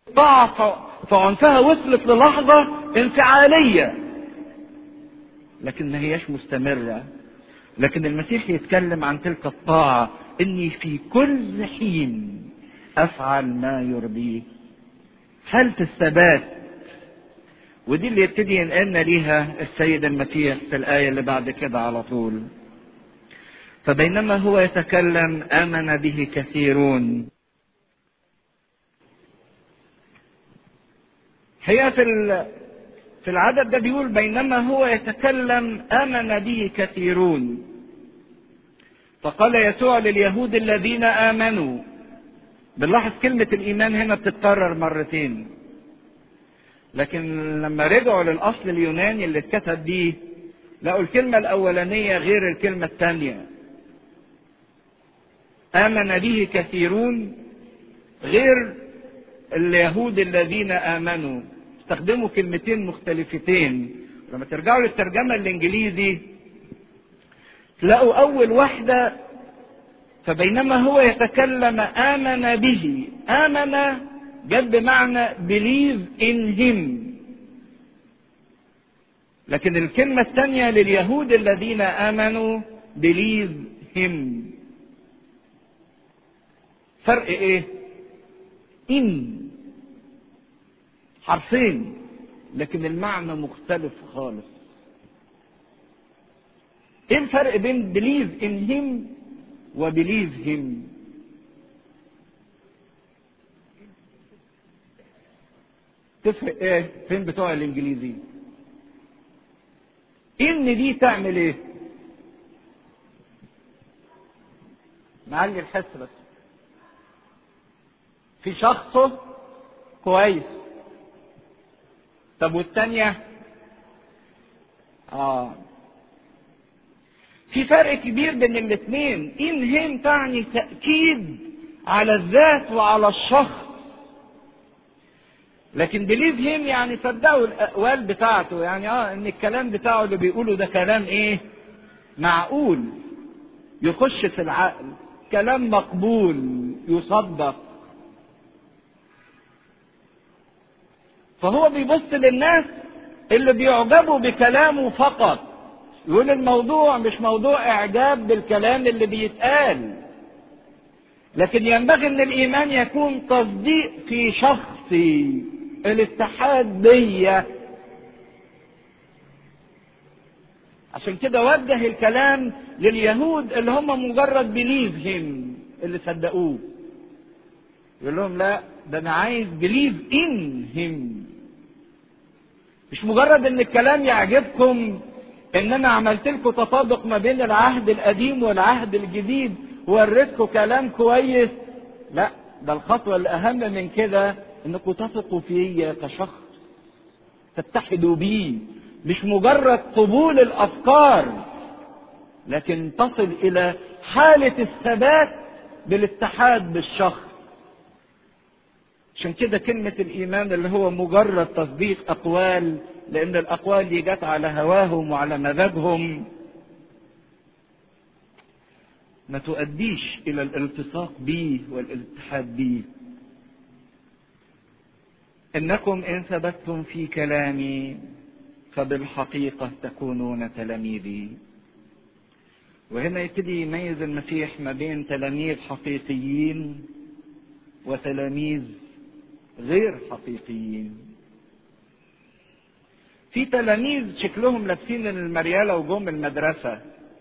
ضعف فعنفها وصلت للحظة انفعالية لكن ما هياش مستمرة لكن المسيح يتكلم عن تلك الطاعة اني في كل حين افعل ما يرضيه حالة الثبات ودي اللي يبتدي ينقلنا ليها السيد المسيح في الآية اللي بعد كده على طول فبينما هو يتكلم آمن به كثيرون هي في في العدد ده بيقول بينما هو يتكلم آمن به كثيرون فقال يسوع لليهود الذين آمنوا بنلاحظ كلمة الإيمان هنا بتتكرر مرتين لكن لما رجعوا للأصل اليوناني اللي اتكتب بيه لقوا الكلمة الأولانية غير الكلمة الثانية آمن به كثيرون غير اليهود الذين آمنوا استخدموا كلمتين مختلفتين لما ترجعوا للترجمة الإنجليزي تلاقوا أول واحدة فبينما هو يتكلم آمن به آمن جد بمعنى believe in him لكن الكلمة الثانية لليهود الذين آمنوا believe him فرق ايه ان حرفين لكن المعنى مختلف خالص ايه الفرق بين believe in him و believe him تفرق ايه فين بتوع الانجليزي ان دي تعمل ايه معلي الحس بس في شخصه كويس طب والتانية اه في فرق كبير بين الاثنين ان هم تعني تأكيد على الذات وعلى الشخص لكن بليف هيم يعني صدقوا الاقوال بتاعته يعني اه ان الكلام بتاعه اللي بيقوله ده كلام ايه معقول يخش في العقل كلام مقبول يصدق فهو بيبص للناس اللي بيعجبوا بكلامه فقط يقول الموضوع مش موضوع اعجاب بالكلام اللي بيتقال لكن ينبغي ان الايمان يكون تصديق في شخصي الاتحاد بيا عشان كده وجه الكلام لليهود اللي هم مجرد بليف هيم اللي صدقوه يقول لهم لا ده انا عايز بليف ان هيم مش مجرد ان الكلام يعجبكم ان انا عملت لكم تطابق ما بين العهد القديم والعهد الجديد ووريتكم كلام كويس لا ده الخطوة الأهم من كده انكم تثقوا فيا كشخص تتحدوا بيه مش مجرد قبول الأفكار لكن تصل إلى حالة الثبات بالاتحاد بالشخص عشان كده كلمة الإيمان اللي هو مجرد تصديق أقوال لأن الأقوال دي جت على هواهم وعلى مزاجهم ما تؤديش إلى الالتصاق به والاتحاد به إنكم إن ثبتتم في كلامي فبالحقيقة تكونون تلاميذي وهنا يبتدي يميز المسيح ما بين تلاميذ حقيقيين وتلاميذ غير حقيقيين في تلاميذ شكلهم لابسين المريالة وجم المدرسة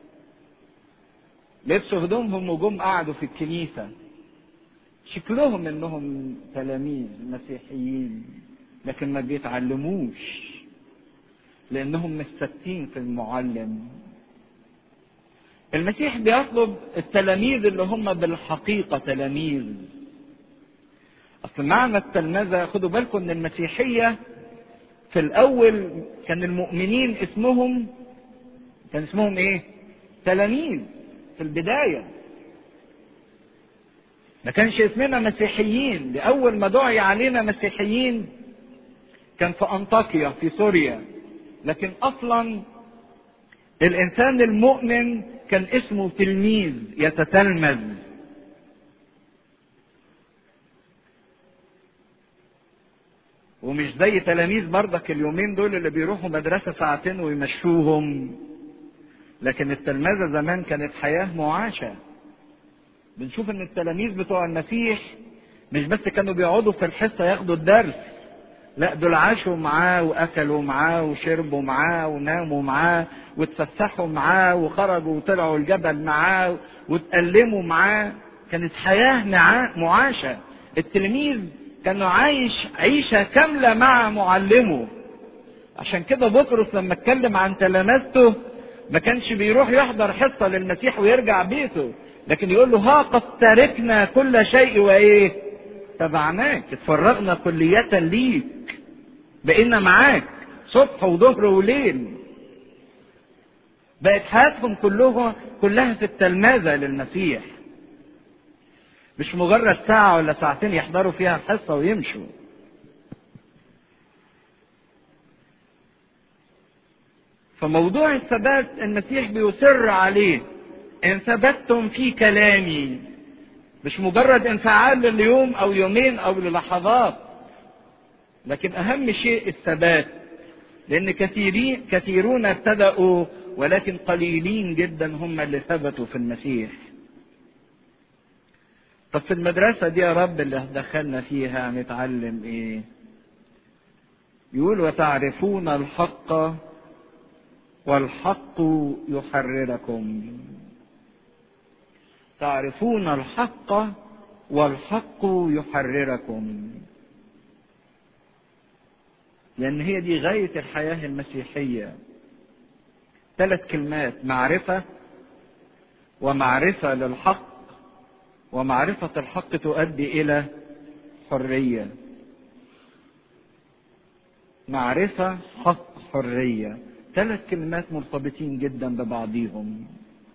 لبسوا هدومهم وجم قعدوا في الكنيسة شكلهم انهم تلاميذ مسيحيين لكن ما بيتعلموش لانهم مش ثابتين في المعلم المسيح بيطلب التلاميذ اللي هم بالحقيقة تلاميذ اصل معنى التلمذة خدوا بالكم ان المسيحية في الاول كان المؤمنين اسمهم كان اسمهم ايه تلاميذ في البداية ما كانش اسمنا مسيحيين لأول ما دعي علينا مسيحيين كان في أنطاكيا في سوريا لكن أصلا الإنسان المؤمن كان اسمه تلميذ يتتلمذ ومش زي تلاميذ برضك اليومين دول اللي بيروحوا مدرسة ساعتين ويمشوهم لكن التلمذة زمان كانت حياة معاشة بنشوف ان التلاميذ بتوع المسيح مش بس كانوا بيقعدوا في الحصة ياخدوا الدرس لا دول عاشوا معاه واكلوا معاه وشربوا معاه وناموا معاه واتفسحوا معاه وخرجوا وطلعوا الجبل معاه واتألموا معاه كانت حياة معاشة التلميذ كانوا عايش عيشة كاملة مع معلمه عشان كده بطرس لما اتكلم عن تلامذته ما كانش بيروح يحضر حصة للمسيح ويرجع بيته لكن يقول له ها قد تركنا كل شيء وايه تبعناك اتفرغنا كلية ليك بقينا معاك صبح وظهر وليل بقت حياتهم كلها كلها في التلمذة للمسيح مش مجرد ساعة ولا ساعتين يحضروا فيها الحصة ويمشوا فموضوع الثبات المسيح بيصر عليه ان ثبتتم في كلامي مش مجرد انفعال لليوم او يومين او للحظات لكن اهم شيء الثبات لان كثيرين كثيرون ابتدأوا ولكن قليلين جدا هم اللي ثبتوا في المسيح طب في المدرسة دي يا رب اللي دخلنا فيها نتعلم ايه يقول وتعرفون الحق والحق يحرركم تعرفون الحق والحق يحرركم لأن هي دي غاية الحياة المسيحية ثلاث كلمات معرفة ومعرفة للحق ومعرفة الحق تؤدي إلى حرية معرفة حق حرية ثلاث كلمات مرتبطين جدا ببعضهم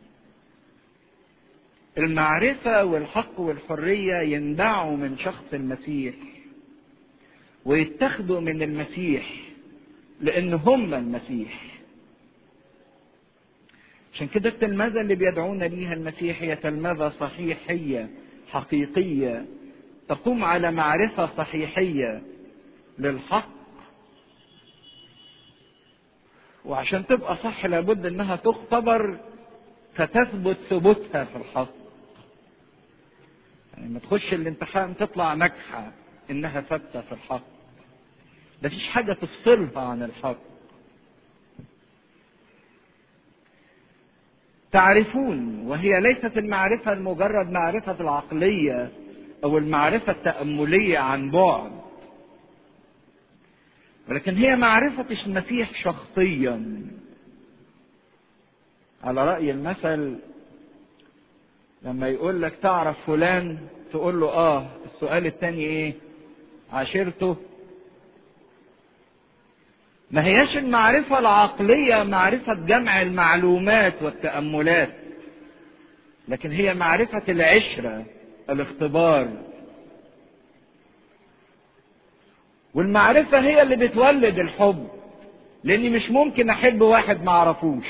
المعرفة والحق والحرية يندعوا من شخص المسيح ويتخذوا من المسيح لأن هم المسيح عشان كده التلمذة اللي بيدعونا ليها المسيح هي تلمذة صحيحية حقيقية تقوم على معرفة صحيحية للحق وعشان تبقى صح لابد انها تختبر فتثبت ثبوتها في الحق يعني ما تخش الامتحان تطلع ناجحة انها ثابتة في الحق مفيش حاجة تفصلها عن الحق تعرفون وهي ليست المعرفة المجرد معرفة العقلية أو المعرفة التأملية عن بعد ولكن هي معرفة المسيح شخصيا على رأي المثل لما يقول لك تعرف فلان تقول له اه السؤال الثاني ايه عاشرته ما هياش المعرفة العقلية معرفة جمع المعلومات والتأملات لكن هي معرفة العشرة الاختبار والمعرفة هي اللي بتولد الحب لاني مش ممكن احب واحد ما اعرفوش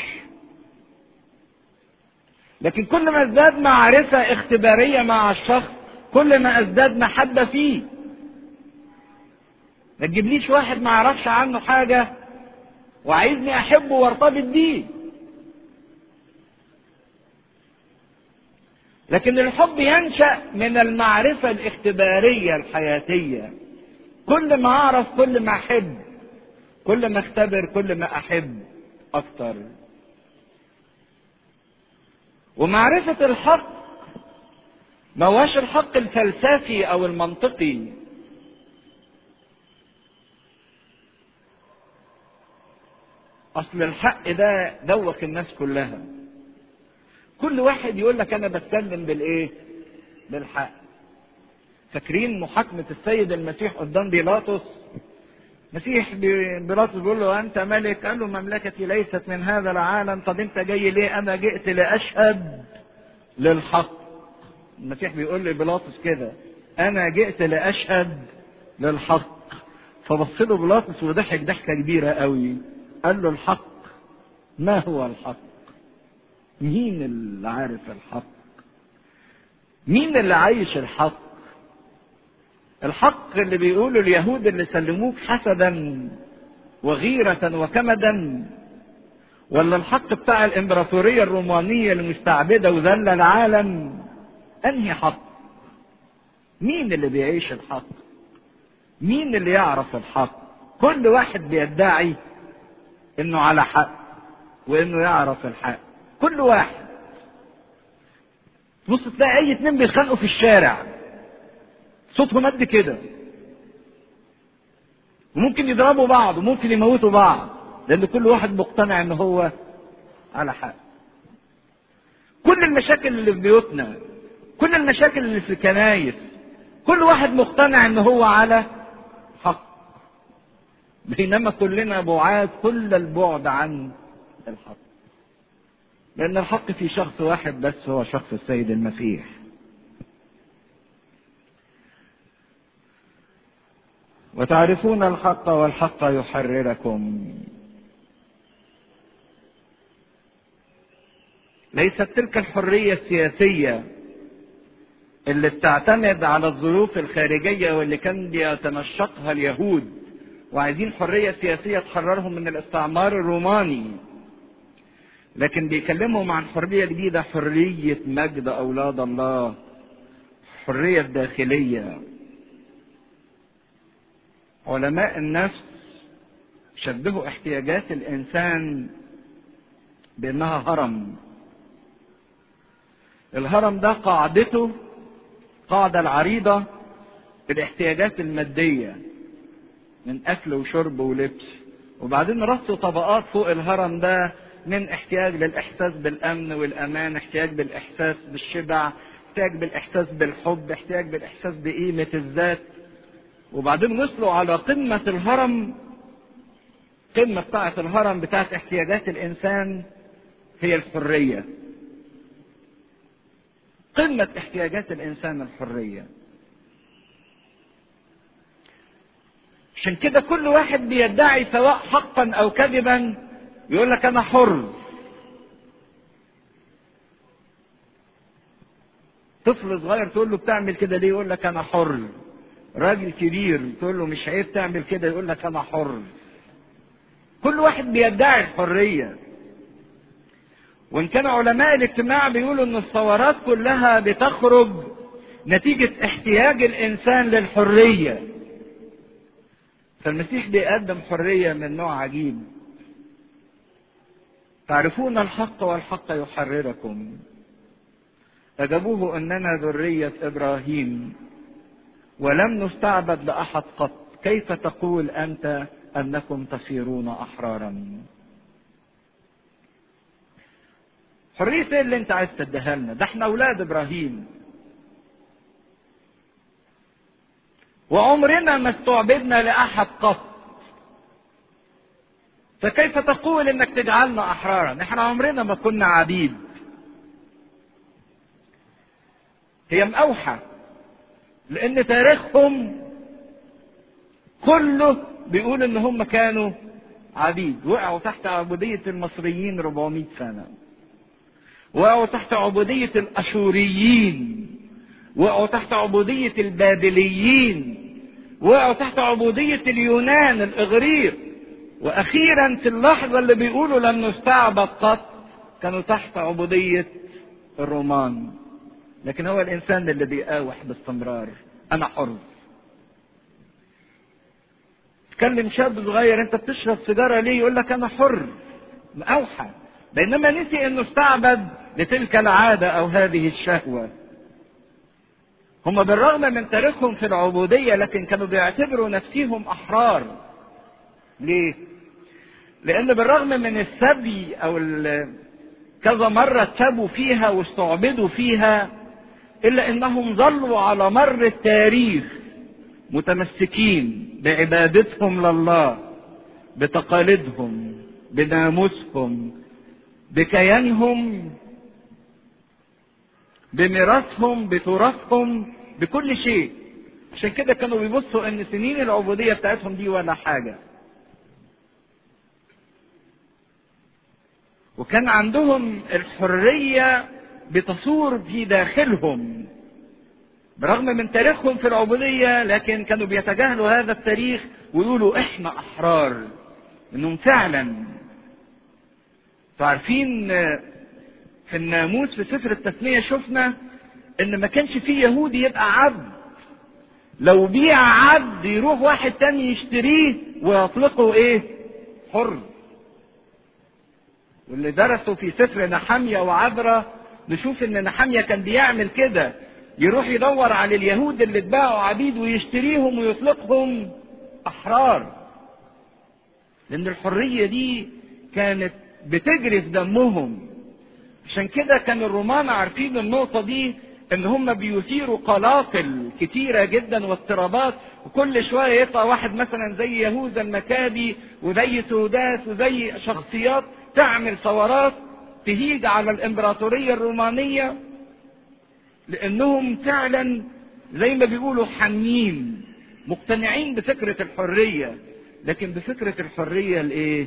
لكن كل ما ازداد معرفة اختبارية مع الشخص كل ما ازداد محبة فيه ما تجيبليش واحد ما اعرفش عنه حاجة وعايزني احبه وارتبط بيه لكن الحب ينشأ من المعرفة الاختبارية الحياتية كل ما اعرف كل ما احب كل ما اختبر كل ما احب اكتر ومعرفة الحق ما هوش الحق الفلسفي او المنطقي اصل الحق ده دوخ الناس كلها كل واحد يقول لك انا بتكلم بالايه بالحق فاكرين محاكمة السيد المسيح قدام بيلاطس مسيح بيلاطس بيقول له انت ملك قال له مملكتي ليست من هذا العالم طب انت جاي ليه انا جئت لاشهد للحق المسيح بيقول لبيلاطس كده انا جئت لاشهد للحق فبص له بيلاطس وضحك ضحكه كبيره قوي قال له الحق ما هو الحق مين اللي عارف الحق مين اللي عايش الحق الحق اللي بيقوله اليهود اللي سلموك حسدا وغيرة وكمدا ولا الحق بتاع الامبراطورية الرومانية المستعبدة وذل العالم انهي حق مين اللي بيعيش الحق مين اللي يعرف الحق كل واحد بيدعي انه على حق وانه يعرف الحق كل واحد بص تلاقي اي اتنين بيتخانقوا في الشارع صوتهم قد كده وممكن يضربوا بعض وممكن يموتوا بعض لان كل واحد مقتنع ان هو على حق كل المشاكل اللي في بيوتنا كل المشاكل اللي في الكنايس كل واحد مقتنع ان هو على حق بينما كلنا بعاد كل البعد عن الحق لان الحق في شخص واحد بس هو شخص السيد المسيح وتعرفون الحق والحق يحرركم ليست تلك الحريه السياسيه اللي بتعتمد على الظروف الخارجيه واللي كان بيتنشقها اليهود وعايزين حريه سياسيه تحررهم من الاستعمار الروماني لكن بيكلمهم عن حريه جديده حريه مجد اولاد الله حريه داخليه علماء النفس شبهوا احتياجات الانسان بانها هرم الهرم ده قاعدته قاعدة العريضة الاحتياجات المادية من أكل وشرب ولبس وبعدين رصوا طبقات فوق الهرم ده من احتياج للإحساس بالأمن والأمان احتياج بالإحساس بالشبع احتياج بالإحساس بالحب احتياج بالإحساس بقيمة الذات وبعدين وصلوا على قمة الهرم قمة بتاعة الهرم بتاعة احتياجات الإنسان هي الحرية قمة احتياجات الإنسان الحرية عشان كده كل واحد بيدعي سواء حقا أو كذبا يقول لك أنا حر طفل صغير تقول له بتعمل كده ليه يقول لك أنا حر راجل كبير تقول له مش عيب تعمل كده يقول لك أنا حر كل واحد بيدعي الحرية وان كان علماء الاجتماع بيقولوا ان الثورات كلها بتخرج نتيجة احتياج الانسان للحرية فالمسيح بيقدم حرية من نوع عجيب تعرفون الحق والحق يحرركم أجابوه أننا ذرية إبراهيم ولم نستعبد لأحد قط كيف تقول أنت أنكم تصيرون أحرارا حرية ايه اللي انت عايز تديها لنا؟ ده احنا اولاد ابراهيم. وعمرنا ما استعبدنا لاحد قط. فكيف تقول انك تجعلنا احرارا؟ احنا عمرنا ما كنا عبيد. هي مأوحة لأن تاريخهم كله بيقول إن هم كانوا عبيد وقعوا تحت عبودية المصريين 400 سنة وقعوا تحت عبودية الأشوريين وقعوا تحت عبودية البابليين وقعوا تحت عبودية اليونان الإغريق وأخيرا في اللحظة اللي بيقولوا لم نستعبد قط كانوا تحت عبودية الرومان لكن هو الإنسان اللي بيقاوح باستمرار أنا حر تكلم شاب صغير أنت بتشرب سيجارة ليه يقول لك أنا حر مأوحى بينما نسي انه استعبد لتلك العادة او هذه الشهوة هم بالرغم من تاريخهم في العبودية لكن كانوا بيعتبروا نفسهم احرار ليه لان بالرغم من السبي او كذا مرة اتسبوا فيها واستعبدوا فيها الا انهم ظلوا على مر التاريخ متمسكين بعبادتهم لله بتقاليدهم بناموسهم بكيانهم بميراثهم بتراثهم بكل شيء عشان كده كانوا بيبصوا ان سنين العبوديه بتاعتهم دي ولا حاجه وكان عندهم الحريه بتصور في داخلهم برغم من تاريخهم في العبودية لكن كانوا بيتجاهلوا هذا التاريخ ويقولوا احنا احرار انهم فعلا عارفين في الناموس في سفر التثنية شفنا ان ما كانش فيه يهودي يبقى عبد لو بيع عبد يروح واحد تاني يشتريه ويطلقه ايه حر واللي درسوا في سفر نحمية وعبرة نشوف ان نحمية كان بيعمل كده يروح يدور على اليهود اللي اتباعوا عبيد ويشتريهم ويطلقهم احرار لان الحرية دي كانت بتجري في دمهم عشان كده كان الرومان عارفين النقطة دي ان هم بيثيروا قلاقل كتيرة جدا واضطرابات وكل شوية يطلع واحد مثلا زي يهوذا المكابي وزي سوداس وزي شخصيات تعمل ثورات تهيج على الامبراطورية الرومانية لانهم فعلا زي ما بيقولوا حامين مقتنعين بفكرة الحرية لكن بفكرة الحرية الايه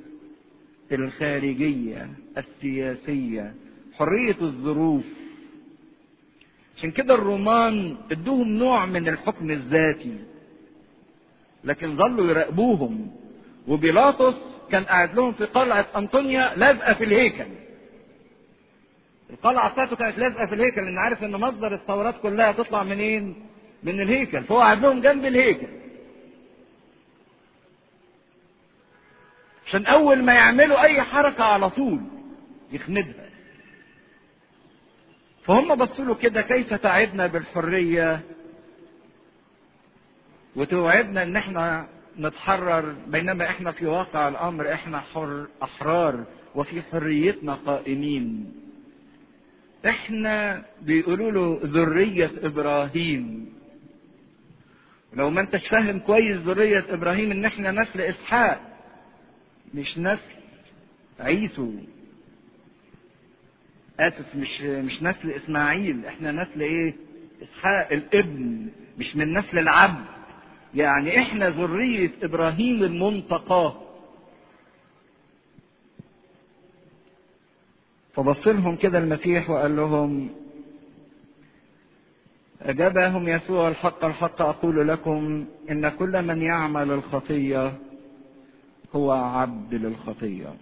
الخارجية السياسية حرية الظروف عشان كده الرومان ادوهم نوع من الحكم الذاتي لكن ظلوا يراقبوهم وبيلاطس كان قاعد لهم في قلعة أنطونيا لازقة في الهيكل القلعة بتاعته كانت لازقة في الهيكل لأن عارف إن مصدر الثورات كلها تطلع منين؟ من الهيكل فهو قاعد لهم جنب الهيكل عشان أول ما يعملوا أي حركة على طول يخمدها فهم بصوا له كده كيف تعبنا بالحرية وتوعدنا ان احنا نتحرر بينما احنا في واقع الامر احنا حر احرار وفي حريتنا قائمين احنا بيقولوا له ذرية ابراهيم لو ما انتش فاهم كويس ذرية ابراهيم ان احنا نسل اسحاق مش نسل عيسو اسف مش مش نسل اسماعيل احنا نسل ايه اسحاق الابن مش من نسل العبد يعني احنا ذرية ابراهيم المنتقاه فبص لهم كده المسيح وقال لهم أجابهم يسوع الحق الحق أقول لكم إن كل من يعمل الخطية هو عبد للخطية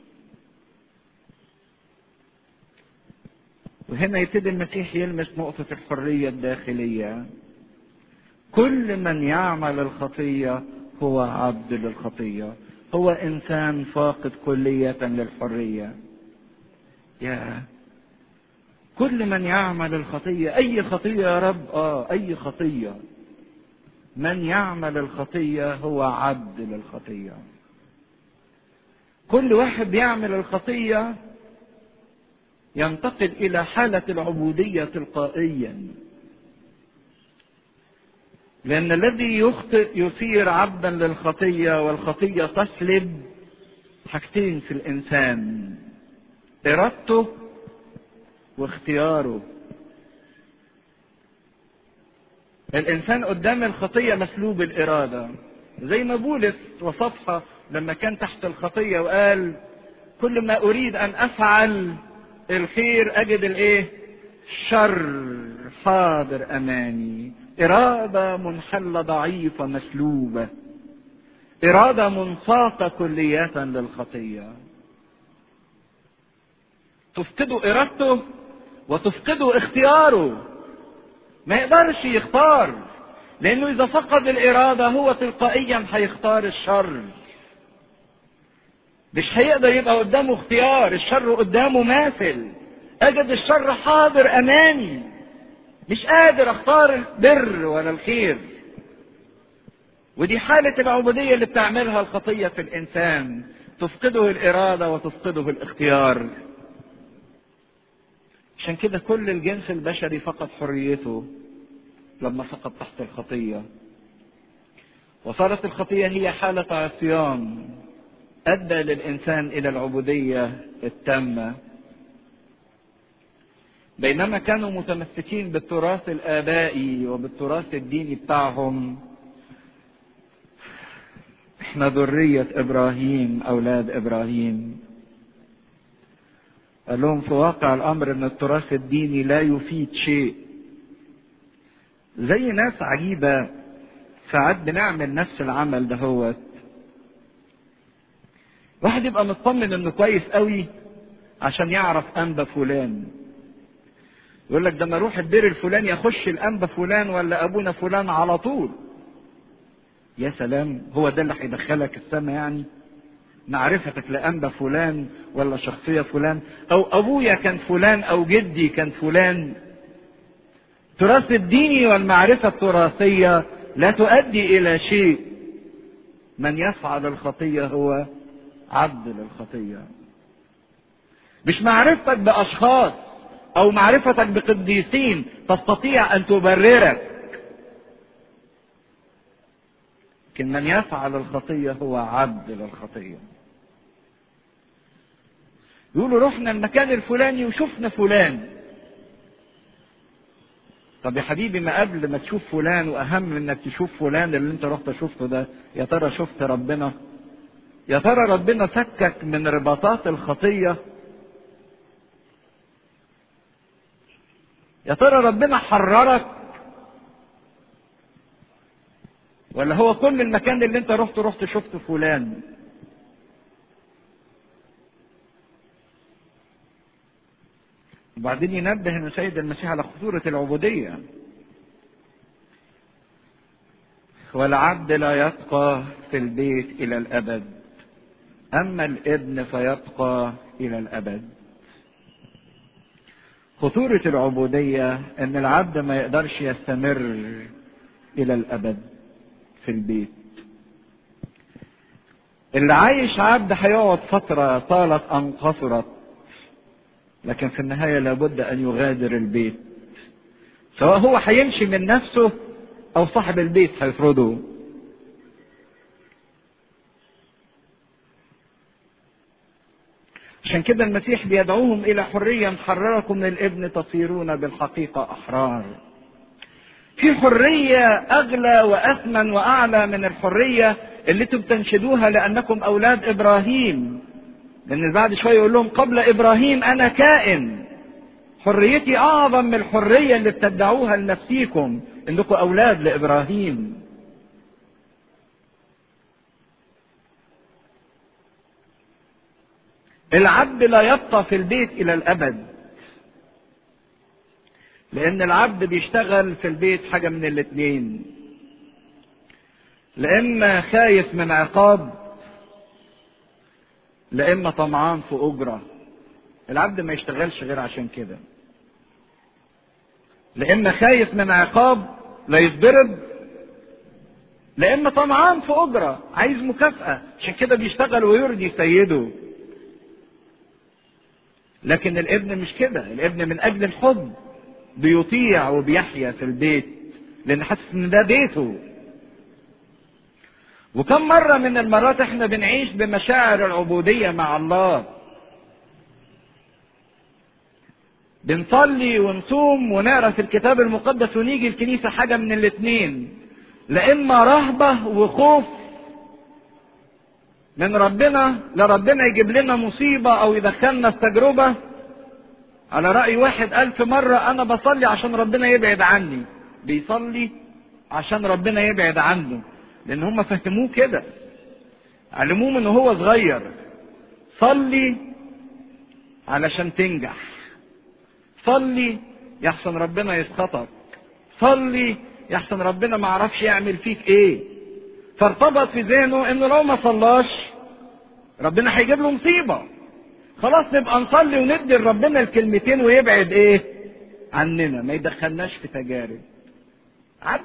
وهنا يبتدي المسيح يلمس نقطة الحرية الداخلية كل من يعمل الخطية هو عبد للخطية هو إنسان فاقد كلية للحرية يا كل من يعمل الخطية أي خطية يا رب آه أي خطية من يعمل الخطية هو عبد للخطية كل واحد بيعمل الخطية ينتقل إلى حالة العبودية تلقائيا لأن الذي يخطئ يصير عبدا للخطية والخطية تسلب حاجتين في الإنسان إرادته واختياره الإنسان قدام الخطية مسلوب الإرادة زي ما بولس وصفها لما كان تحت الخطية وقال كل ما أريد أن أفعل الخير أجد الإيه؟ شر حاضر أمامي إرادة منحلة ضعيفة مسلوبة إرادة منساقة كلية للخطية تفقد إرادته وتفقد اختياره ما يقدرش يختار لأنه إذا فقد الإرادة هو تلقائيا هيختار الشر مش هيقدر يبقى قدامه اختيار الشر قدامه ماثل أجد الشر حاضر أمامي مش قادر اختار البر ولا الخير ودي حالة العبودية اللي بتعملها الخطية في الإنسان تفقده الإرادة وتفقده الاختيار عشان كده كل الجنس البشري فقد حريته لما سقط تحت الخطية وصارت الخطية هي حالة عصيان أدى للإنسان إلى العبودية التامة بينما كانوا متمسكين بالتراث الآبائي وبالتراث الديني بتاعهم احنا ذرية إبراهيم أولاد إبراهيم قال لهم في واقع الأمر أن التراث الديني لا يفيد شيء زي ناس عجيبة ساعات بنعمل نفس العمل دهوت واحد يبقى مطمن انه كويس قوي عشان يعرف انبا فلان يقول لك ده انا اروح الدير الفلاني اخش الانبا فلان ولا ابونا فلان على طول يا سلام هو ده اللي هيدخلك السما يعني معرفتك لانبا فلان ولا شخصيه فلان او ابويا كان فلان او جدي كان فلان التراث الديني والمعرفه التراثيه لا تؤدي الى شيء من يفعل الخطيه هو عبد للخطيه مش معرفتك باشخاص او معرفتك بقديسين تستطيع ان تبررك لكن من يفعل الخطيه هو عبد للخطيه يقولوا رحنا المكان الفلاني وشفنا فلان طب يا حبيبي ما قبل ما تشوف فلان واهم من انك تشوف فلان اللي انت رحت شفته ده يا ترى شفت ربنا يا ترى ربنا فكك من رباطات الخطيه يا ترى ربنا حررك ولا هو كل المكان اللي انت رحت رحت شفت فلان وبعدين ينبه ان سيد المسيح على خطورة العبودية والعبد لا يبقى في البيت الى الابد اما الابن فيبقى الى الابد خطورة العبودية ان العبد ما يقدرش يستمر الى الابد في البيت اللي عايش عبد هيقعد فترة طالت ام قصرت لكن في النهاية لابد ان يغادر البيت سواء هو هيمشي من نفسه او صاحب البيت هيطرده عشان كده المسيح بيدعوهم الى حريه محرركم من الابن تصيرون بالحقيقه احرار في حريه اغلى واثمن واعلى من الحريه اللي انتم بتنشدوها لانكم اولاد ابراهيم لان بعد شويه يقول لهم قبل ابراهيم انا كائن حريتي اعظم من الحريه اللي بتدعوها لنفسيكم انكم اولاد لابراهيم العبد لا يبقى في البيت الى الابد لان العبد بيشتغل في البيت حاجه من الاثنين لاما خايف من عقاب لاما طمعان في اجره العبد ما يشتغلش غير عشان كده لاما خايف من عقاب لا يتضرب لاما طمعان في اجره عايز مكافاه عشان كده بيشتغل ويرضي سيده لكن الابن مش كده الابن من اجل الحب بيطيع وبيحيا في البيت لان حاسس ان ده بيته وكم مرة من المرات احنا بنعيش بمشاعر العبودية مع الله بنصلي ونصوم ونقرا في الكتاب المقدس ونيجي الكنيسة حاجة من الاتنين لا اما رهبة وخوف من ربنا لربنا يجيب لنا مصيبة او يدخلنا في تجربة على رأي واحد ألف مرة أنا بصلي عشان ربنا يبعد عني بيصلي عشان ربنا يبعد عنه لأن هم فهموه كده علموه من هو صغير صلي علشان تنجح صلي يحسن ربنا يسخطك صلي يحسن ربنا ما عرفش يعمل فيك ايه فارتبط في ذهنه انه لو ما صلاش ربنا هيجيب له مصيبه خلاص نبقى نصلي وندي لربنا الكلمتين ويبعد ايه عننا ما يدخلناش في تجارب عبد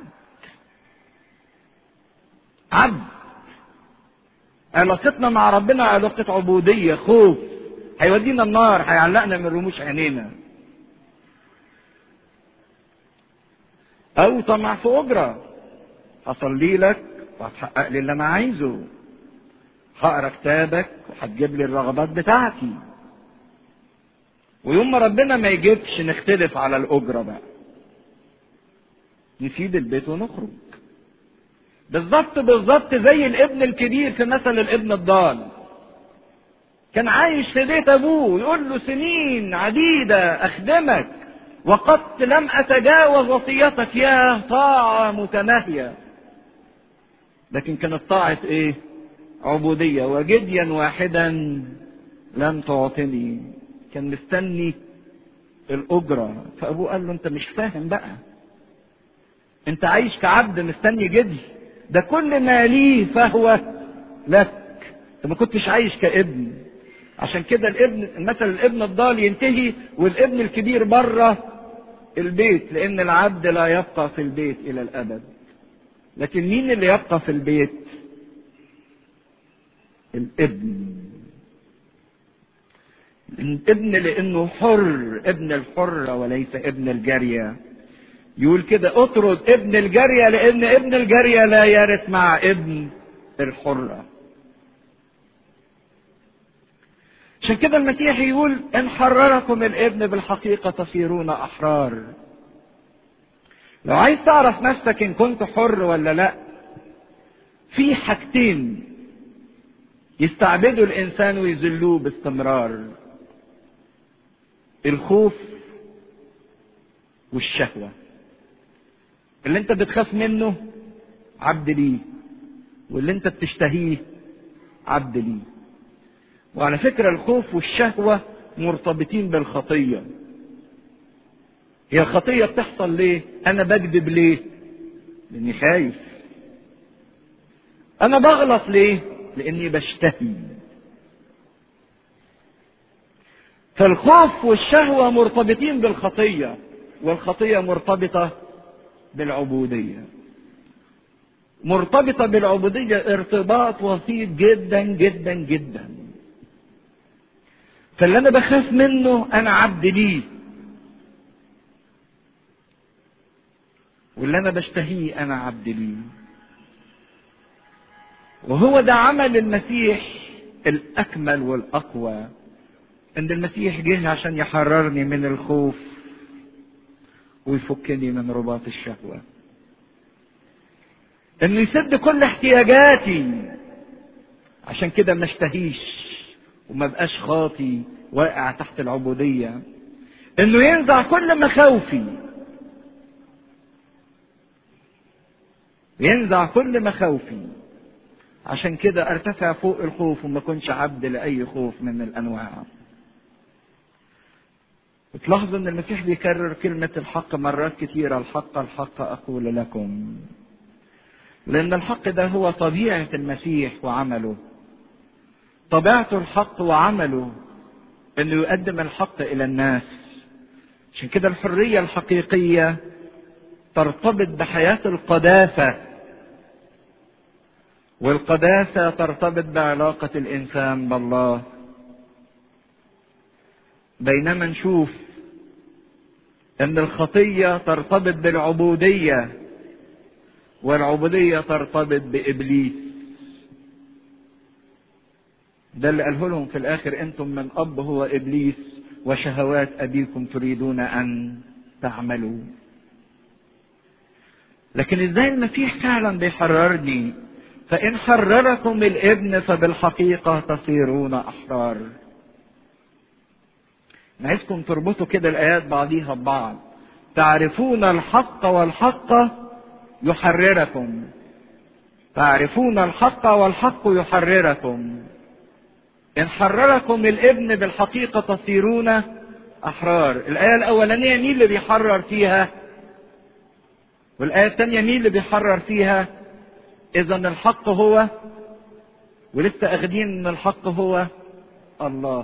عبد علاقتنا مع ربنا علاقة عبودية خوف هيودينا النار هيعلقنا من رموش عينينا أو طمع في أجرة هصلي لك وهتحقق لي اللي أنا عايزه هقرا كتابك وهتجيب لي الرغبات بتاعتي ويوم ما ربنا ما يجيبش نختلف على الأجرة بقى نسيب البيت ونخرج بالظبط بالظبط زي الابن الكبير في مثل الابن الضال كان عايش في بيت ابوه يقول له سنين عديدة اخدمك وقد لم أتجاوز وصيتك يا طاعة متناهية لكن كانت طاعة إيه؟ عبودية وجديا واحدا لم تعطني كان مستني الأجرة فأبوه قال له أنت مش فاهم بقى أنت عايش كعبد مستني جدي ده كل ما ليه فهو لك أنت ما كنتش عايش كابن عشان كده الابن مثل الابن الضال ينتهي والابن الكبير بره البيت لأن العبد لا يبقى في البيت إلى الأبد لكن مين اللي يبقى في البيت؟ الابن الابن لانه حر ابن الحرة وليس ابن الجارية يقول كده اطرد ابن الجارية لان ابن الجارية لا يرث مع ابن الحرة عشان كده المسيح يقول ان حرركم الابن بالحقيقة تصيرون احرار لو عايز تعرف نفسك ان كنت حر ولا لا في حاجتين يستعبدوا الانسان ويذلوه باستمرار الخوف والشهوة اللي انت بتخاف منه عبد ليه واللي انت بتشتهيه عبد ليه وعلى فكرة الخوف والشهوة مرتبطين بالخطية هي الخطية بتحصل ليه انا بكذب ليه لاني خايف انا بغلط ليه لاني بشتهي فالخوف والشهوة مرتبطين بالخطية والخطية مرتبطة بالعبودية مرتبطة بالعبودية ارتباط وسيط جدا جدا جدا فاللي انا بخاف منه انا عبد ليه واللي انا بشتهيه انا عبد ليه وهو ده عمل المسيح الاكمل والاقوى ان المسيح جه عشان يحررني من الخوف ويفكني من رباط الشهوة انه يسد كل احتياجاتي عشان كده ما اشتهيش وما بقاش خاطي واقع تحت العبودية انه ينزع كل مخاوفي ينزع كل مخاوفي عشان كده ارتفع فوق الخوف وما كنش عبد لاي خوف من الانواع تلاحظوا ان المسيح بيكرر كلمة الحق مرات كثيرة الحق الحق اقول لكم لان الحق ده هو طبيعة المسيح وعمله طبيعته الحق وعمله انه يقدم الحق الى الناس عشان كده الحرية الحقيقية ترتبط بحياة القداسة والقداسة ترتبط بعلاقة الإنسان بالله بينما نشوف أن الخطية ترتبط بالعبودية والعبودية ترتبط بإبليس ده اللي قاله لهم في الآخر أنتم من أب هو إبليس وشهوات أبيكم تريدون أن تعملوا لكن ازاي المسيح فعلا بيحررني فإن حرركم الابن فبالحقيقة تصيرون أحرار عايزكم تربطوا كده الآيات بعضيها ببعض تعرفون الحق والحق يحرركم تعرفون الحق والحق يحرركم إن حرركم الابن بالحقيقة تصيرون أحرار الآية الأولانية مين اللي بيحرر فيها والآية الثانية مين اللي بيحرر فيها إذا الحق هو ولسه أخدين إن الحق هو الله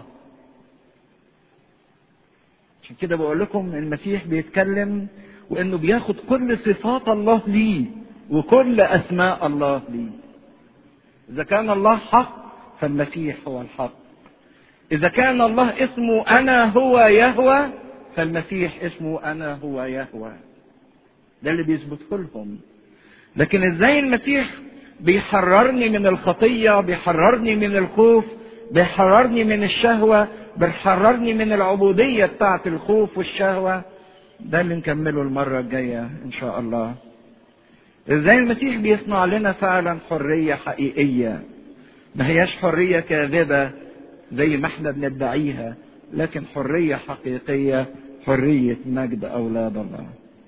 عشان كده بقول لكم المسيح بيتكلم وإنه بياخد كل صفات الله ليه وكل أسماء الله ليه إذا كان الله حق فالمسيح هو الحق إذا كان الله اسمه أنا هو يهوى فالمسيح اسمه أنا هو يهوى ده اللي بيثبته لهم لكن ازاي المسيح بيحررني من الخطيه بيحررني من الخوف بيحررني من الشهوه بيحررني من العبوديه بتاعه الخوف والشهوه ده اللي نكمله المره الجايه ان شاء الله ازاي المسيح بيصنع لنا فعلا حريه حقيقيه ما هياش حريه كاذبه زي ما احنا بندعيها لكن حريه حقيقيه حرية مجد أولاد الله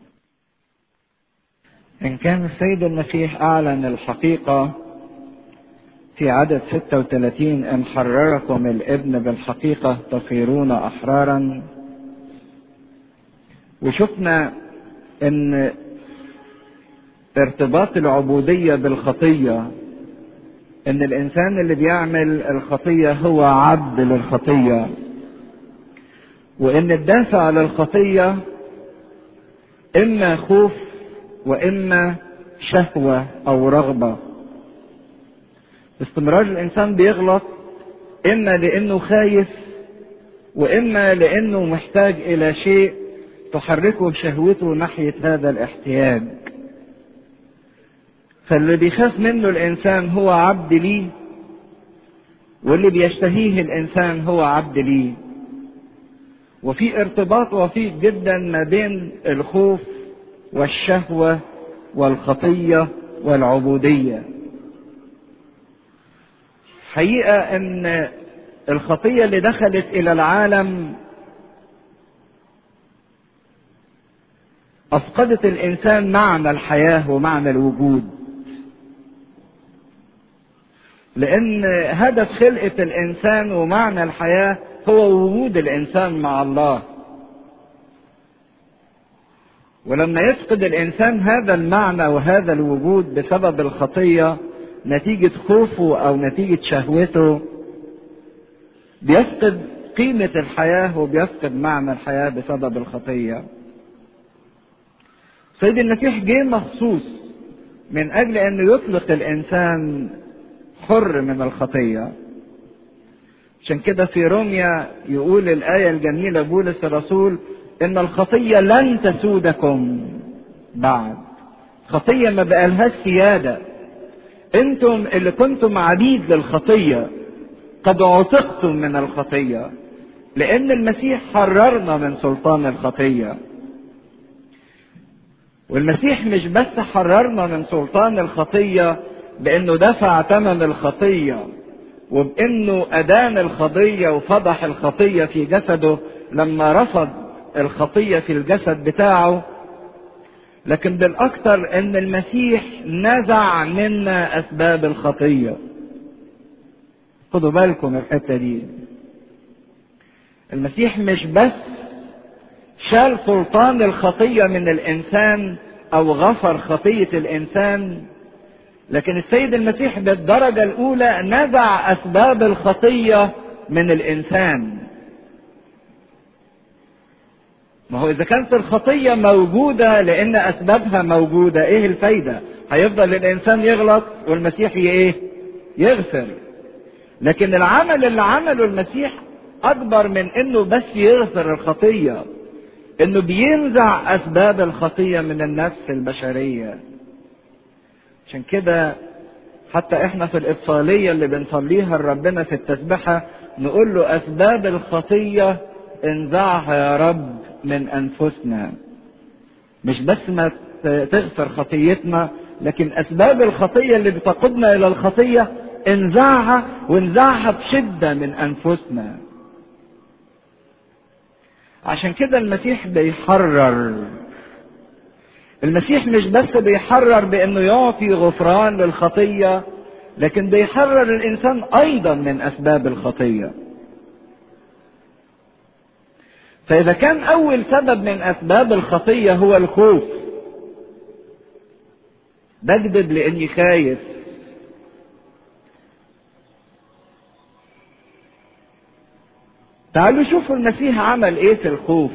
إن كان السيد المسيح أعلن الحقيقة في عدد 36 إن حرركم الابن بالحقيقة تصيرون أحرارا وشفنا إن ارتباط العبودية بالخطية إن الإنسان اللي بيعمل الخطية هو عبد للخطية وإن الدافع للخطية إما خوف وإما شهوة أو رغبة باستمرار الانسان بيغلط اما لانه خايف واما لانه محتاج الى شيء تحركه شهوته ناحيه هذا الاحتياج فاللي بيخاف منه الانسان هو عبد ليه واللي بيشتهيه الانسان هو عبد ليه وفي ارتباط وثيق جدا ما بين الخوف والشهوه والخطيه والعبوديه حقيقة ان الخطية اللي دخلت الى العالم افقدت الانسان معنى الحياة ومعنى الوجود لان هدف خلقة الانسان ومعنى الحياة هو وجود الانسان مع الله ولما يفقد الانسان هذا المعنى وهذا الوجود بسبب الخطيه نتيجة خوفه أو نتيجة شهوته بيفقد قيمة الحياة وبيفقد معنى الحياة بسبب الخطية. سيد المسيح جه مخصوص من أجل أنه يطلق الإنسان حر من الخطية. عشان كده في روميا يقول الآية الجميلة بولس الرسول إن الخطية لن تسودكم بعد. خطية ما بقالهاش سيادة. انتم اللي كنتم عبيد للخطية قد عتقتم من الخطية لان المسيح حررنا من سلطان الخطية والمسيح مش بس حررنا من سلطان الخطية بانه دفع ثمن الخطية وبانه ادان الخطية وفضح الخطية في جسده لما رفض الخطية في الجسد بتاعه لكن بالاكثر ان المسيح نزع منا اسباب الخطيه خدوا بالكم من الحته دي المسيح مش بس شال سلطان الخطيه من الانسان او غفر خطيه الانسان لكن السيد المسيح بالدرجه الاولى نزع اسباب الخطيه من الانسان ما هو اذا كانت الخطيه موجوده لان اسبابها موجوده ايه الفايده هيفضل الانسان يغلط والمسيح ايه يغفر لكن العمل اللي عمله المسيح اكبر من انه بس يغفر الخطيه انه بينزع اسباب الخطيه من النفس البشريه عشان كده حتى احنا في الابصاليه اللي بنصليها لربنا في التسبحه نقول له اسباب الخطيه انزعها يا رب من انفسنا مش بس ما تغفر خطيتنا لكن اسباب الخطيه اللي بتقودنا الى الخطيه انزعها وانزعها بشده من انفسنا عشان كده المسيح بيحرر المسيح مش بس بيحرر بانه يعطي غفران للخطيه لكن بيحرر الانسان ايضا من اسباب الخطيه فإذا كان أول سبب من أسباب الخطية هو الخوف بكذب لأني خايف تعالوا شوفوا المسيح عمل ايه في الخوف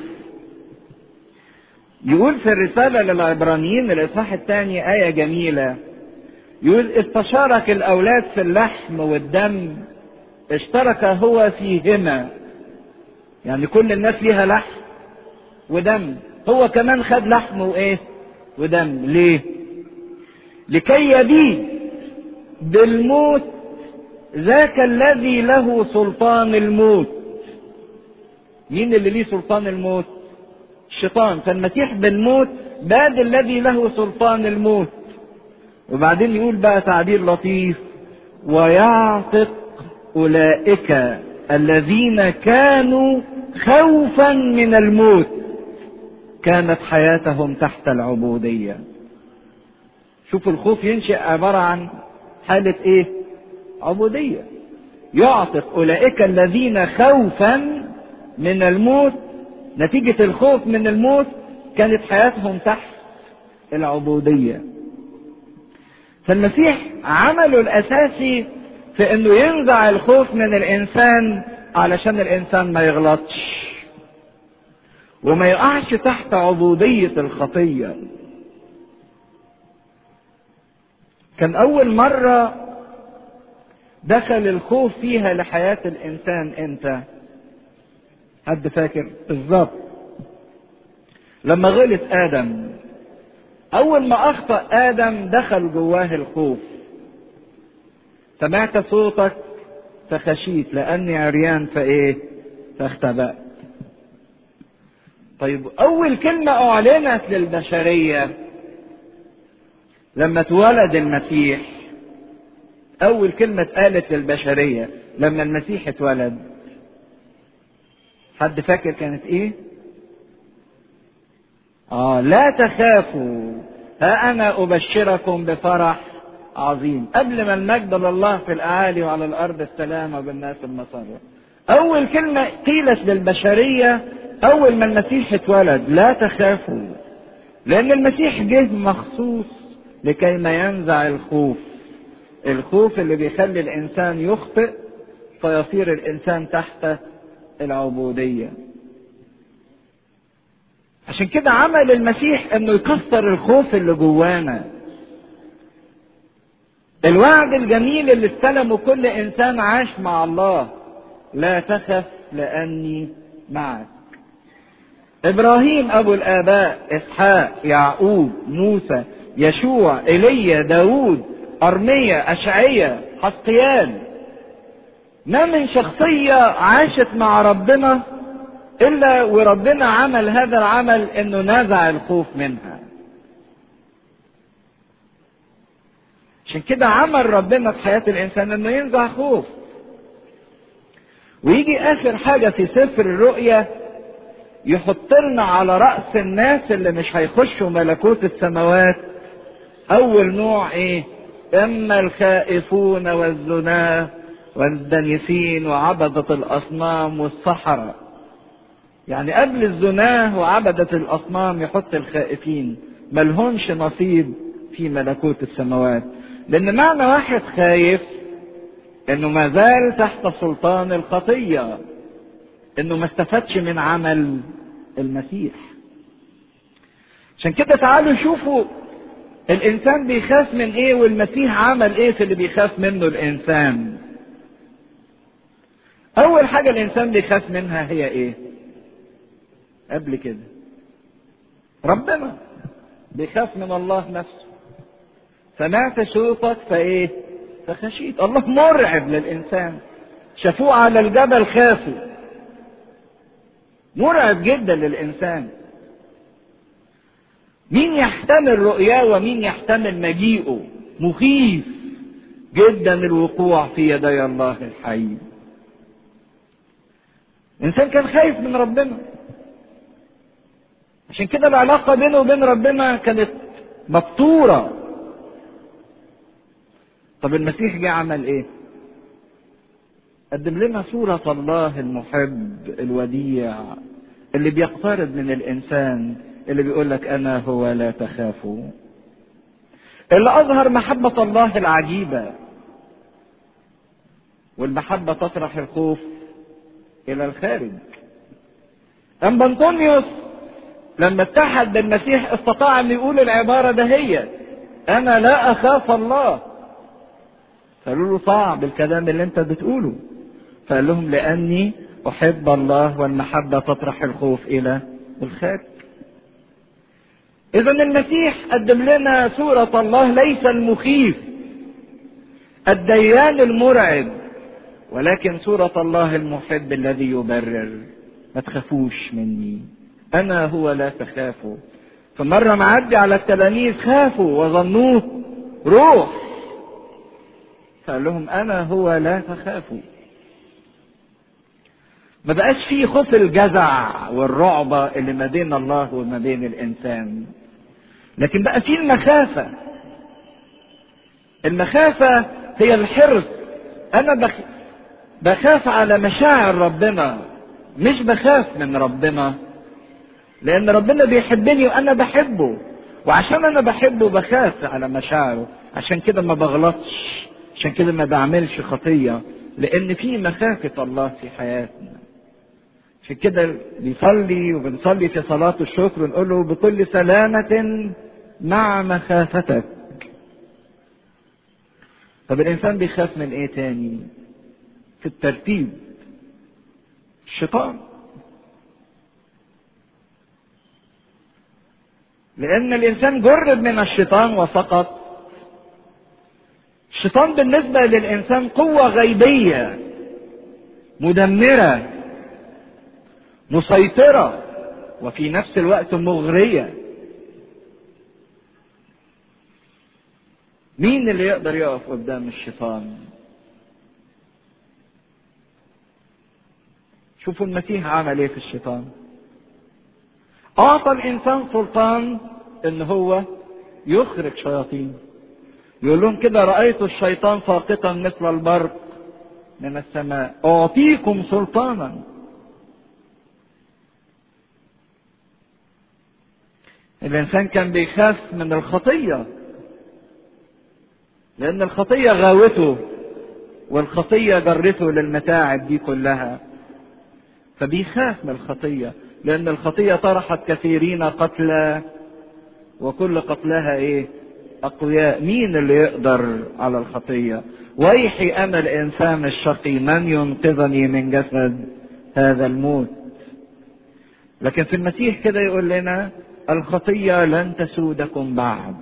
يقول في الرسالة للعبرانيين الإصحاح الثاني آية جميلة يقول استشارك الأولاد في اللحم والدم اشترك هو فيهما يعني كل الناس ليها لحم ودم هو كمان خد لحم وايه ودم ليه لكي يبيد بالموت ذاك الذي له سلطان الموت مين اللي ليه سلطان الموت الشيطان فالمسيح بالموت باد الذي له سلطان الموت وبعدين يقول بقى تعبير لطيف ويعتق اولئك الذين كانوا خوفا من الموت كانت حياتهم تحت العبودية شوفوا الخوف ينشئ عبارة عن حالة ايه عبودية يعطف اولئك الذين خوفا من الموت نتيجة الخوف من الموت كانت حياتهم تحت العبودية فالمسيح عمله الاساسي في انه ينزع الخوف من الانسان علشان الانسان ما يغلطش وما يقعش تحت عبودية الخطية كان اول مرة دخل الخوف فيها لحياة الانسان امتى حد فاكر بالظبط لما غلط ادم اول ما اخطأ ادم دخل جواه الخوف سمعت صوتك فخشيت لاني عريان فايه فاختبأت طيب اول كلمة اعلنت للبشرية لما اتولد المسيح اول كلمة اتقالت للبشرية لما المسيح اتولد حد فاكر كانت ايه اه لا تخافوا ها انا ابشركم بفرح عظيم قبل ما المجد لله في الاعالي وعلى الارض السلام وبالناس المسرة اول كلمة قيلت للبشرية اول ما المسيح اتولد لا تخافوا لان المسيح جه مخصوص لكي ما ينزع الخوف الخوف اللي بيخلي الانسان يخطئ فيصير الانسان تحت العبودية عشان كده عمل المسيح انه يكسر الخوف اللي جوانا الوعد الجميل اللي استلمه كل انسان عاش مع الله لا تخف لاني معك ابراهيم ابو الاباء اسحاق يعقوب موسى يشوع ايليا داود ارميا اشعيا حسقيال ما من شخصية عاشت مع ربنا الا وربنا عمل هذا العمل انه نزع الخوف منها عشان كده عمل ربنا في حياة الانسان انه ينزع خوف ويجي اخر حاجة في سفر الرؤيا يحط لنا على رأس الناس اللي مش هيخشوا ملكوت السماوات اول نوع ايه اما الخائفون والزناه والدنيسين وعبدة الاصنام والسحرة يعني قبل الزناه وعبدة الاصنام يحط الخائفين ملهمش نصيب في ملكوت السماوات لان معنى واحد خايف انه ما زال تحت سلطان الخطية انه ما استفادش من عمل المسيح عشان كده تعالوا شوفوا الانسان بيخاف من ايه والمسيح عمل ايه في اللي بيخاف منه الانسان اول حاجة الانسان بيخاف منها هي ايه قبل كده ربنا بيخاف من الله نفسه سمعت صوتك فايه فخشيت الله مرعب للانسان شافوه على الجبل خافوا مرعب جدا للانسان مين يحتمل رؤياه ومين يحتمل مجيئه مخيف جدا الوقوع في يدي الله الحي الانسان كان خايف من ربنا عشان كده العلاقة بينه وبين ربنا كانت مبتورة طب المسيح جه عمل ايه قدم لنا صورة الله المحب الوديع اللي بيقترب من الانسان اللي بيقول لك انا هو لا تخافوا اللي اظهر محبة الله العجيبة والمحبة تطرح الخوف الى الخارج اما انطونيوس لما اتحد بالمسيح استطاع ان يقول العبارة دهية انا لا اخاف الله قالوا له صعب الكلام اللي انت بتقوله فقال لهم لاني احب الله والمحبة تطرح الخوف الى الخارج اذا المسيح قدم لنا صورة الله ليس المخيف الديان المرعب ولكن صورة الله المحب الذي يبرر ما تخافوش مني انا هو لا تخافوا فمرة معدي على التلاميذ خافوا وظنوه روح فقال لهم انا هو لا تخافوا ما بقاش فيه خوف الجزع والرعبة اللي ما بين الله وما بين الإنسان لكن بقى فيه المخافة المخافة هي الحرص أنا بخ... بخاف على مشاعر ربنا مش بخاف من ربنا لأن ربنا بيحبني وأنا بحبه وعشان أنا بحبه بخاف على مشاعره عشان كده ما بغلطش عشان كده ما بعملش خطية لأن في مخافة الله في حياتنا عشان كده بيصلي وبنصلي في صلاة الشكر ونقول له بكل سلامة مع مخافتك طب الإنسان بيخاف من إيه تاني؟ في الترتيب الشيطان لأن الإنسان جرب من الشيطان وسقط الشيطان بالنسبة للإنسان قوة غيبية مدمرة مسيطرة وفي نفس الوقت مغرية مين اللي يقدر يقف قدام الشيطان شوفوا المسيح عمل ايه في الشيطان اعطى الانسان سلطان ان هو يخرج شياطين يقول لهم كده رايت الشيطان ساقطا مثل البرق من السماء اعطيكم سلطانا الانسان كان بيخاف من الخطيه لان الخطيه غاوته والخطيه جرته للمتاعب دي كلها فبيخاف من الخطيه لان الخطيه طرحت كثيرين قتلى وكل قتلها ايه اقوياء مين اللي يقدر على الخطيه ويحي انا الانسان الشقي من ينقذني من جسد هذا الموت لكن في المسيح كده يقول لنا الخطيه لن تسودكم بعد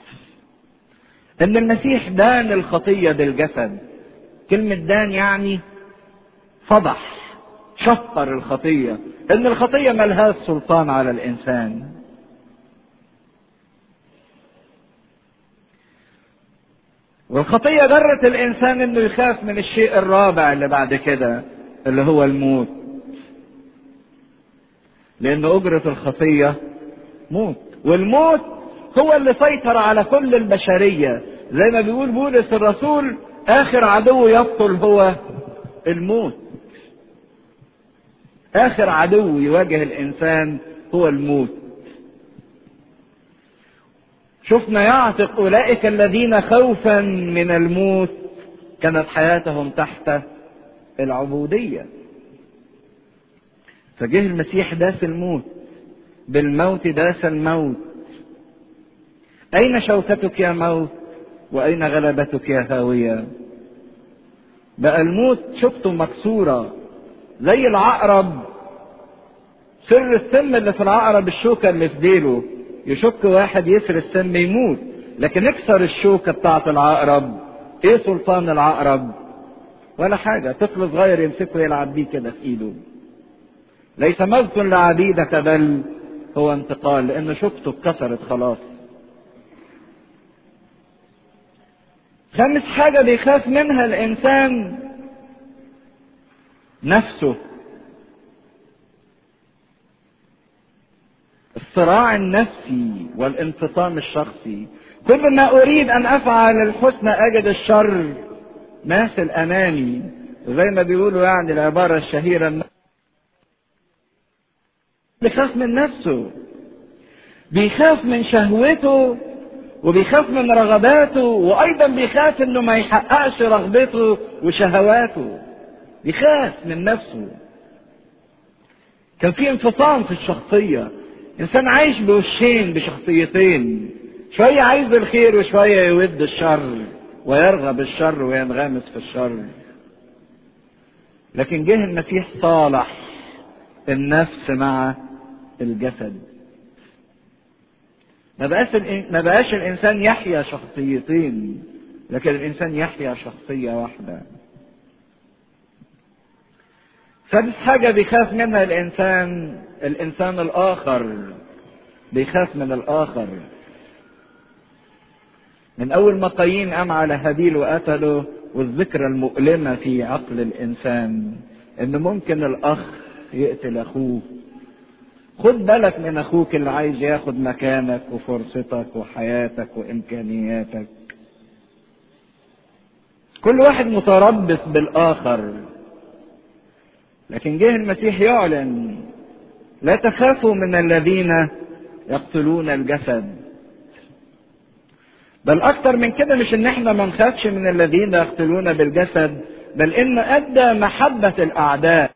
ان المسيح دان الخطيه بالجسد كلمه دان يعني فضح شطر الخطيه ان الخطيه ملهاش سلطان على الانسان والخطيه جرت الانسان انه يخاف من الشيء الرابع اللي بعد كده اللي هو الموت لان اجره الخطيه موت والموت هو اللي سيطر على كل البشريه زي ما بيقول بولس الرسول اخر عدو يبطل هو الموت اخر عدو يواجه الانسان هو الموت شفنا يعتق اولئك الذين خوفا من الموت كانت حياتهم تحت العبوديه فجه المسيح داس الموت بالموت داس الموت اين شوكتك يا موت واين غلبتك يا هاويه بقى الموت شفته مكسوره زي العقرب سر السم اللي في العقرب الشوكه اللي في ديله يشك واحد يسر السم يموت لكن اكسر الشوكه بتاعت العقرب ايه سلطان العقرب ولا حاجه طفل صغير يمسكه يلعب بيه كده في ايده ليس موت لعبيدك بل هو انتقال لان شوكته اتكسرت خلاص خامس حاجه بيخاف منها الانسان نفسه الصراع النفسي والانفصام الشخصي كل ما اريد ان افعل الحسنى اجد الشر ماثل امامي زي ما بيقولوا يعني العباره الشهيره بيخاف من نفسه بيخاف من شهوته وبيخاف من رغباته وايضا بيخاف انه ما يحققش رغبته وشهواته بيخاف من نفسه كان في انفصام في الشخصيه انسان عايش بوشين بشخصيتين شويه عايز الخير وشويه يود الشر ويرغب الشر وينغمس في الشر لكن جه المسيح صالح النفس مع الجسد ما بقاش ما بقاش الانسان يحيا شخصيتين لكن الانسان يحيا شخصيه واحده سادس حاجه بيخاف منها الانسان الانسان الاخر بيخاف من الاخر من اول ما قايين قام على هابيل وقتله والذكرى المؤلمه في عقل الانسان ان ممكن الاخ يقتل اخوه خد بالك من اخوك اللي عايز ياخد مكانك وفرصتك وحياتك وامكانياتك كل واحد متربص بالاخر لكن جه المسيح يعلن لا تخافوا من الذين يقتلون الجسد بل اكتر من كده مش ان احنا ما نخافش من الذين يقتلون بالجسد بل ان ادى محبه الاعداء